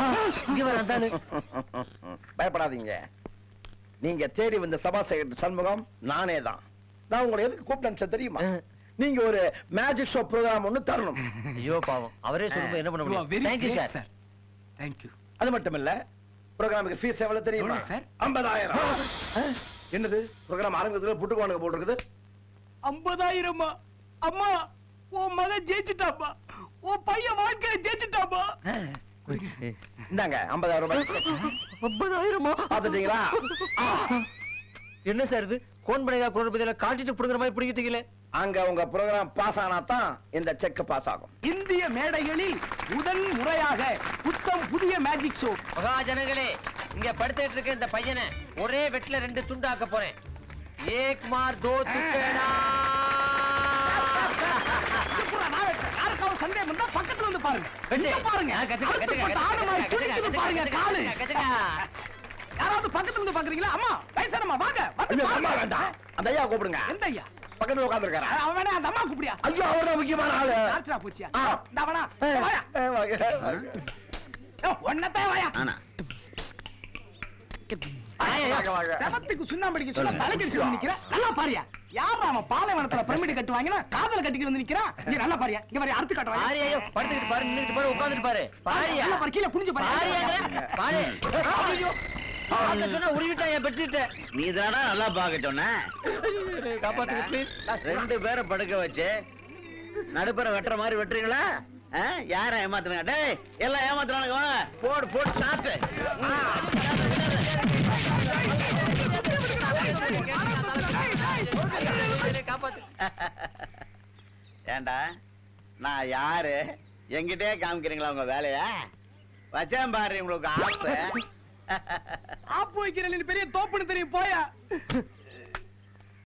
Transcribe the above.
இங்க வர அந்தானு பயப்படாதீங்க நீங்க தேடி வந்த சபா செக்ரட்டரி சண்முகம் நானே தான் நான் உங்களை எதுக்கு கூப்பிட்டேன் தெரியுமா நீங்க ஒரு மேஜிக் ஷோ ப்ரோக்ராம் ஒண்ணு தரணும் ஐயோ பாவம் அவரே சொல்லும்போது என்ன பண்ண முடியும் தேங்க்யூ சார் சார் தேங்க்யூ அது மட்டும் இல்ல ப்ரோக்ராமுக்கு ஃபீஸ் எவ்வளவு தெரியுமா எவ்வளவு சார்? ஐம்பதாயிரம் என்னது ப்ரோக்ராம் ஆரம்பிக்கிறதுல புட்டுக்குவானுக்கு போட்டுருக்குது ஐம்பதாயிரமா அம்மா உன் மகன் ஜெயிச்சுட்டாப்பா உன் பையன் வாழ்க்கையில ஜெயிச்சுட்டாப்பா இந்தாங்க ஐம்பதாயிரம் ரூபாய் ஐம்பதாயிரமா பாத்துட்டீங்களா என்ன சார் இது கோன் படையா குரோபதியில காட்டிட்டு புடுங்குற மாதிரி பிடிக்கிட்டீங்களே அங்க உங்க ப்ரோக்ராம் பாஸ் ஆனா தான் இந்த செக் பாஸ் ஆகும் இந்திய மேடைகளில் முதன் முறையாக புத்தம் புதிய மேஜிக் ஷோ மகாஜனங்களே இங்க படுத்துட்டு இருக்க இந்த பையனை ஒரே வெட்டில ரெண்டு துண்டு ஆக்க போறேன் ஏக் மார் தோ துக்கேடா யாருக்காவது சந்தேகம் இருந்தா பக்கத்துல வந்து பாருங்க வெட்டு. இங்க பாருங்க ஆ, கச்சுக்க, அறுத்து கச்சுக்க, போட்ட ஆடு மாதிரி கச்சுக்க, துடிக்குது கச்சுக்க, பாருங்க கச்சுக்க, காலு கச்சுக்க, கச்சுக்க. யாராவது பக்கத்துல இருந்து பாக்குறீங்களா அம்மா வயசானம்மா வாங்க வந்து ஐயோ, அம்மா பாருங்க. வேண்டாம் அந்த ஐயா கூப்பிடுங்க எந்த ஐயா பக்கத்துல உட்காந்துருக்காரு அவன் வேணா அந்த அம்மா கூப்பிடியா ஐயோ அவர்தான் முக்கியமான ஆளு ஆர்ச்சரா போச்சியா ஆ. இந்த அவனா வாயா ஏ, வாங்க, வாங்க. ஒன்னத்தான் வாயா வாங்க, வாங்க. செவத்துக்கு சுண்ணாம்படிக்க சொல்ல தலைக்கடிச்சு வந்து நிக்கிற நல்லா பாரியா யார் அவன் பாலைவனத்துல பிரமிடு கட்டுவாங்கன்னா காதல கட்டிக்கிட்டு வந்து நிக்கிறான் இங்க நல்லா பாரியா இங்க பாரு அறுத்து காட்டுவாங்க பாரு ஐயோ படுத்துக்கிட்டு பாரு நின்னுட்டு பாரு உட்கார்ந்துட்டு பாரு பாரியா நல்லா பாரு கீழே குனிஞ்சு பாரியாங்க பாரு ஐயோ பார்க்க சொன்னா உருவிட்டா என் பெட்ஷீட்டை நீ தானா நல்லா பார்க்க சொன்ன காப்பாத்துங்க ப்ளீஸ் ரெண்டு பேரை படுக்க வச்சு நடுப்புற வெட்டுற மாதிரி வெட்டுறீங்களா ஆ? யார ஏமாத்துறீங்க டேய் எல்லாம் ஏமாத்துறானுங்க வாங்க போடு போடு சாத்து காப்பாத்து ஏண்டா நான் யாரு எங்கிட்டே காமிக்கிறீங்களா உங்க வேலைய வச்சேன் பாரு உங்களுக்கு ஆப்பு ஆப்பு வைக்கிற நீ பெரிய தோப்புன்னு தெரியும் போயா